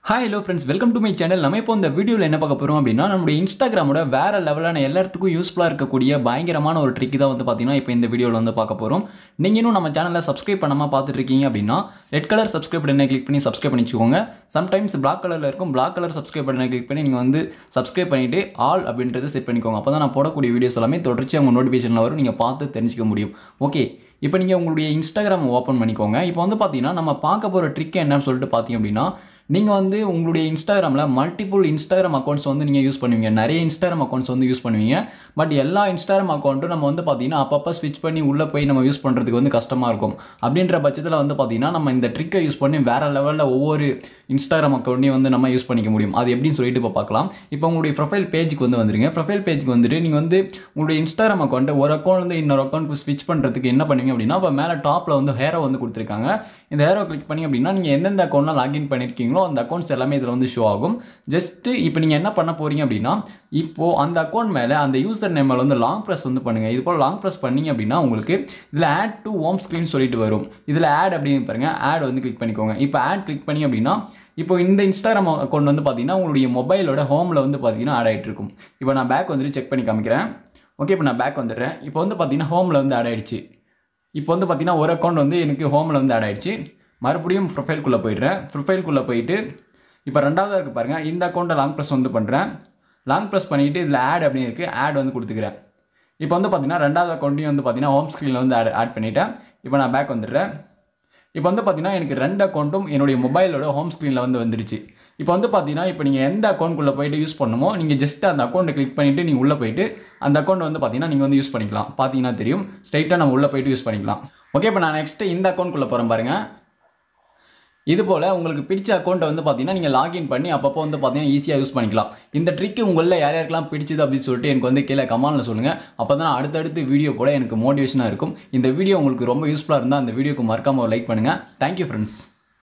hi hello friends welcome to my channel நம்ம இப்போ இந்த வீடியோவில் என்ன பார்க்க போகிறோம் அப்படின்னா நம்மளுடைய இன்ஸ்டாகிராமோட வேற லெவலான எல்லாத்துக்கும் யூஸ்ஃபுல்லாக இருக்கக்கூடிய பயங்கரமான ஒரு ட்ரிக் தான் வந்து பார்த்தீங்கன்னா இப்போ இந்த வீடியோவில் வந்து பார்க்க போகிறோம் நீங்கள் இன்னும் நம்ம சேனலை சப்ஸ்கிரைப் பண்ணாமல் பார்த்துட்டு இருக்கீங்க அப்படின்னா ரெட் கலர் சப்ஸ்கிரைப் பட்டனை கிளிக் பண்ணி சப்ஸ்கிரைப் பண்ணி வச்சுக்கோங்க சம்டைம்ஸ் பிளாக் கலரில் இருக்கும் பிளாக் கலர் சப்ஸ்கிரைப் பட்டனை கிளிக் பண்ணி நீங்கள் வந்து சப்ஸ்கிரைப் பண்ணிவிட்டு ஆல் அப்படின்றத செட் பண்ணிக்கோங்க அப்போ தான் நான் போடக்கூடிய வீடியோஸ் எல்லாமே தொடர்ச்சி அவங்க நோட்டிஃபிகேஷனில் வரும் நீங்கள் பார்த்து தெரிஞ்சிக்க முடியும் ஓகே இப்போ நீங்கள் உங்களுடைய இன்ஸ்டாகிராம் ஓப்பன் பண்ணிக்கோங்க இப்போ வந்து பார்த்தீங்கன்னா நம்ம பார்க்க போகிற ட்ரிக் என்னன்னு சொல்லிட்டு பார்த்தீங்க அப்படின்னா நீங்கள் வந்து உங்களுடைய இன்ஸ்டாகிராமில் மல்டிபிள் இன்ஸ்டாகிராம் அக்கௌண்ட்ஸ் வந்து நீங்கள் யூஸ் பண்ணுவீங்க நிறைய இன்ஸ்டாகிராம் அக்கௌண்ட்ஸ் வந்து யூஸ் பண்ணுவீங்க பட் எல்லா இன்ஸ்டாகிராம் அக்கௌண்ட்டும் நம்ம வந்து பார்த்தீங்கன்னா அப்பப்போ ஸ்விட்ச் பண்ணி உள்ளே போய் நம்ம யூஸ் பண்ணுறதுக்கு வந்து கஷ்டமாக இருக்கும் அப்படின்ற பட்சத்தில் வந்து பார்த்தீங்கன்னா நம்ம இந்த ட்ரிக்கை யூஸ் பண்ணி வேறு லெவலில் ஒவ்வொரு இன்ஸ்டாகிராம் அக்கௌண்ட்டையும் வந்து நம்ம யூஸ் பண்ணிக்க முடியும் அது எப்படின்னு சொல்லிட்டு இப்போ பார்க்கலாம் இப்போ உங்களுடைய ப்ரொஃபைல் பேஜுக்கு வந்து வந்துருங்க ப்ரொஃபைல் பேஜுக்கு வந்துட்டு நீங்கள் வந்து உங்களுடைய இன்ஸ்டாகிராம் அக்கௌண்ட்டை ஒரு அக்கௌண்ட் வந்து இன்னொரு அக்கௌண்ட்டுக்கு ஸ்விட்ச் பண்ணுறதுக்கு என்ன பண்ணுவீங்க அப்படின்னா இப்போ மேலே டாப்பில் வந்து ஹேரோ வந்து கொடுத்துருக்காங்க இந்த ஹேரோ கிளிக் பண்ணி அப்படின்னா நீங்கள் எந்தெந்த அக்கௌண்ட்லாம் லாகின் பண்ணியிருக்கீங்களோ அந்த அக்கௌண்ட்ஸ் எல்லாமே இதில் வந்து ஷோ ஆகும் ஜஸ்ட்டு இப்போ நீங்கள் என்ன பண்ண போகிறீங்க அப்படின்னா இப்போது அந்த அக்கௌண்ட் மேலே அந்த யூசர் நேம் மேலே வந்து லாங் ப்ரெஸ் வந்து பண்ணுங்கள் இது போல் லாங் ப்ரெஸ் பண்ணீங்க அப்படின்னா உங்களுக்கு இதில் ஆட் டு ஹோம் ஸ்க்ரீன் சொல்லிட்டு வரும் இதில் ஆட் அப்படின்னு பாருங்கள் ஆட் வந்து கிளிக் பண்ணிக்கோங்க இப்போ ஆட் கிளிக் பண்ணி அப்படின்னா இப்போ இந்த இன்ஸ்டாகிராம் அக்கௌண்ட் வந்து பார்த்தீங்கன்னா உங்களுடைய மொபைலோட ஹோமில் வந்து பார்த்தீங்கன்னா ஆட் ஆகிட்டு இருக்கும் இப்போ நான் பேக் வந்துட்டு செக் பண்ணி காமிக்கிறேன் ஓகே இப்போ நான் பேக் வந்துடுறேன் இப்போ வந்து பார்த்தீங்கன்னா ஹோமில் வந்து ஆட் ஆகிடுச்சு இப்போ வந்து பார்த்தீங்கன்னா ஒரு அக்கௌண்ட் வந்து எனக்கு ஹோமில் வந்து ஆட் ஆகிடுச்சு மறுபடியும் ப்ரொஃபைல்குள்ளே போயிடுறேன் ப்ரொஃபைல்குள்ளே போயிட்டு இப்போ ரெண்டாவது இருக்குது பாருங்கள் இந்த அக்கௌண்ட்டை லாங் ப்ரெஸ் வந்து பண்ணுறேன் லாங் ப்ரெஸ் பண்ணிவிட்டு இதில் ஆட் அப்படின்னு இருக்குது ஆட் வந்து கொடுத்துக்கிறேன் இப்போ வந்து பார்த்தீங்கன்னா ரெண்டாவது அக்கௌண்ட்டையும் வந்து பார்த்தீங்கன்னா ஹோம் ஸ்க்ரீனில் வந்து ஆட் ஆட் பண்ணிவிட்டேன் இப்போ நான் பேக் வந்துடுறேன் இப்போ வந்து பார்த்தீங்கன்னா எனக்கு ரெண்டு அக்கௌண்ட்டும் என்னுடைய மொபைலோட ஹோம் ஸ்க்ரீனில் வந்து வந்துருச்சு இப்போ வந்து பார்த்தீங்கன்னா இப்போ நீங்கள் எந்த அக்கௌண்ட்குள்ளே போயிட்டு யூஸ் பண்ணுமோ நீங்கள் ஜஸ்ட் அந்த அக்கௌண்ட்டை கிளிக் பண்ணிவிட்டு நீங்கள் உள்ளே போயிட்டு அந்த அக்கௌண்ட் வந்து பார்த்தீங்கன்னா நீங்கள் வந்து யூஸ் பண்ணிக்கலாம் பார்த்தீங்கன்னா தெரியும் ஸ்ட்ரைட்டாக நம்ம உள்ளே போயிட்டு யூஸ் பண்ணிக்கலாம் ஓகே இப்போ நான் நெக்ஸ்ட்டு இந்த அக்கௌண்ட்குள்ளே போகிறேன் பாருங்கள் இது போல் உங்களுக்கு பிடிச்ச அக்கௌண்ட்டை வந்து பார்த்தீங்கன்னா நீங்கள் லாகின் பண்ணி அப்பப்போ வந்து பார்த்தீங்கன்னா ஈஸியாக யூஸ் பண்ணிக்கலாம் இந்த ட்ரிக் உங்களில் யார் யாருக்கெல்லாம் பிடிச்சது அப்படின்னு சொல்லிட்டு எனக்கு வந்து கீழே கமாலில் சொல்லுங்கள் அப்போ தான் அடுத்தடுத்து வீடியோ போட எனக்கு மோட்டிவேஷனாக இருக்கும் இந்த வீடியோ உங்களுக்கு ரொம்ப யூஸ்ஃபுல்லாக இருந்தால் அந்த வீடியோக்கு மறக்காமல் ஒரு லைக் பண்ணுங்கள் தேங்க்யூ ஃப்ரெண்ட்ஸ்